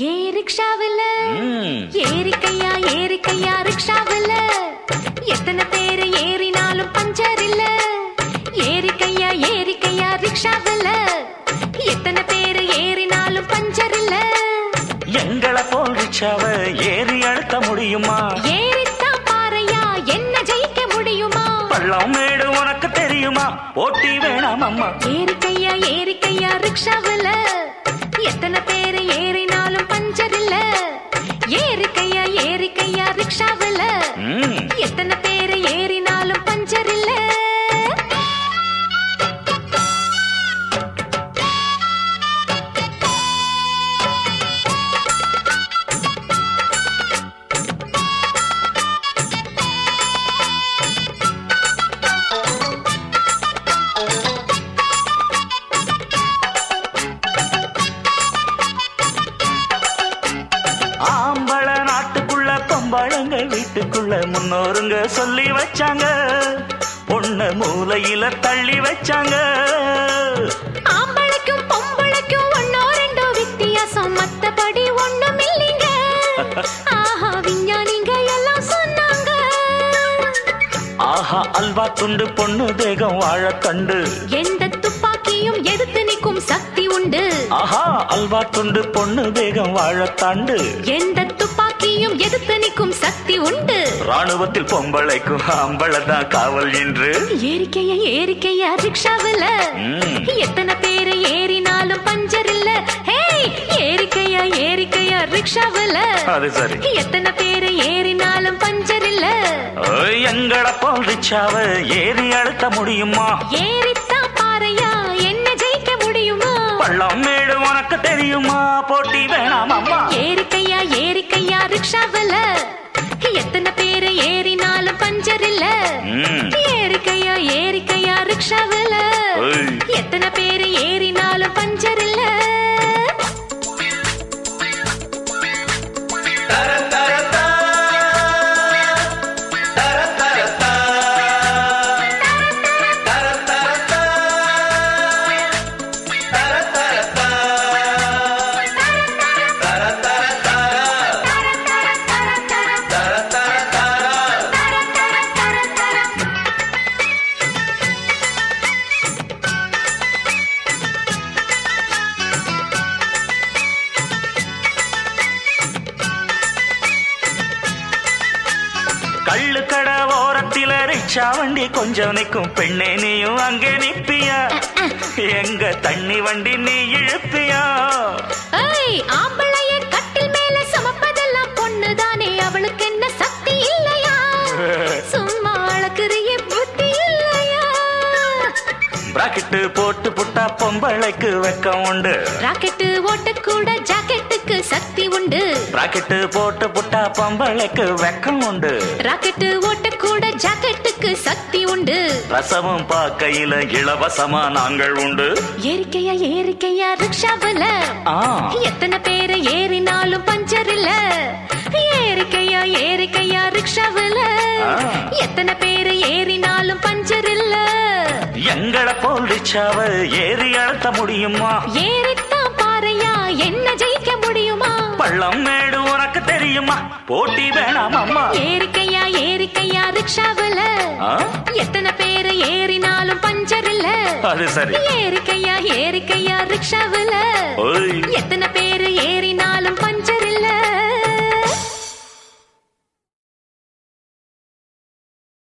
ஏ ரிக்ஷாவில் ம். ஏறிக்கையா ஏறிக்கையா ரிக்ஷாவில் எத்தனை பேர் ஏறினாலும் பஞ்சர் இல்ல ஏறிக்கையா ஏறிக்கையா ரிக்ஷாவில் எத்தனை பேர் ஏறினாலும் பஞ்சர் இல்ல எங்களை போல் ரிச்சாவ ஏறி அழுத்த முடியுமா ஏறித்தான் பாறையா என்ன ஜெயிக்க முடியுமா பள்ளம் மேடு உனக்கு தெரியுமா போட்டி வேணாம் அம்மா ஏறிக்கையா ஏறிக்கையா ரிக்ஷாவில் எத்தனை பேர் ஏறினாலும் பஞ்சர் இல்ல ஏறிக்கையா ஏறிக்கையா ரிக்ஷாவில் ம். எத்தனை பேர் ஏறினாலும் பஞ்சர் இல்ல ஆம்பள நாட்டுக்குள்ள பொம்பளங்க வீட்டுக்குள்ள முன்னோருங்க சொல்லி வச்சாங்க பொண்ண மூலையில தள்ளி வச்சாங்க ஆம்பளைக்கும் பொம்பளைக்கும் ஒன்னோ ரெண்டோ வித்தியாசம் மத்தபடி ஒண்ணும் இல்லைங்க ஆஹா விஞ்ஞானிங்க எல்லாம் சொன்னாங்க ஆஹா அல்வா துண்டு பொண்ணு தேகம் வாழத்தண்டு எந்த துப்பாக்கியும் எதிர்த்து நிற்கும் சக்தி உண்டு ஆஹா அல்வா துண்டு பொண்ணு தேகம் வாழத்தாண்டு எந்த துப்பாக்கியும் எதிர்த்து நிற்கும் சக்தி உண்டு ராணுவத்தில் பொம்பளைக்கும் ஆம்பளதான் காவல் என்று ஏறிக்கையா ஏறிக்கையா ரிக்ஷாவில் ம். எத்தனை பேரு ஏறினாலும் பஞ்சர் இல்ல ஹேய் ஏறிக்கையா ஏறிக்கையா ரிக்ஷாவில் அது சரி எத்தனை பேரு ஏறினாலும் பஞ்சர் இல்ல ஓய், எங்களை போல் ரிச்சாவ ஏறி அழுத்த முடியுமா ஏறித்தான் பாறையா என்ன ஜெயிக்க முடியுமா பள்ளம் மேடு உனக்கு தெரியுமா போட்டி வேணாம் அம்மா ஏறிக்கையா ஏறிக்கையா ரிக்ஷாவில் எத்தனை பேரு ஏறினாலும் பஞ்சர் இல்ல ம். ஏறிக்கையா ஏறிக்கையா ரிக்ஷாவில் ஓய். எத்தனை பேரு ஏறினாலும் பஞ்சர் இல்ல கள்ளு கடை ஓரத்தில ரிக்ஷா வண்டி கொஞ்சம் நிக்கும் பெண்ணே நீயும் அங்கே நிப்பியா எங்க தண்ணி வண்டி நீ இழுப்பியா ஏய் ஆம்பளைய கட்டில் மேல சுமப்பதெல்லாம் பொண்ணுதானே அவளுக்கு என்ன சக்தி இல்லையா சும்மா அழக்குறிய புத்தி இல்லையா பிராக்கெட்டு போட்டு புட்டா பொம்பளைக்கு வெக்கம் உண்டு ராக்கெட்டு ஓட்ட கூட ஜாக்கெட்டுக்கு சக்தி உண்டு பிராக்கெட்டு போட்டு புட்டா பொம்பளைக்கு வெக்கம் உண்டு ராக்கெட்டு ஓட்ட கூட ஜாக்கெட்டுக்கு சக்தி உண்டு ரசமும் பாக்கையில இலவசமா நாங்கள் உண்டு ஏறிக்கையா ஏறிக்கையா ரிக்ஷாவில் ஆ எத்தனை பேரு ஏறினாலும் பஞ்சர் இல்ல ஏறிக்கையா ஏறிக்கையா ரிக்ஷாவில் ஆ. எத்தனை பேரு ஏறினாலும் பஞ்சர் இல்ல எங்களை போல் ரிச்சாவ ஏறி அழுத்த முடியுமா ஏறித்தான் பாறையா என்ன ஜெயிக்க முடியுமா பள்ளம் மேடு உனக்கு தெரியுமா போட்டி வேணாம் அம்மா ஏறிக்கையா ஏறிக்கையா ரிக்ஷாவில் ஆ? எத்தனை பேரு ஏறினாலும் பஞ்சர் இல்ல அது சரி ஏறிக்கையா ஏறிக்கையா ரிக்ஷாவில் ஓய் எத்தனை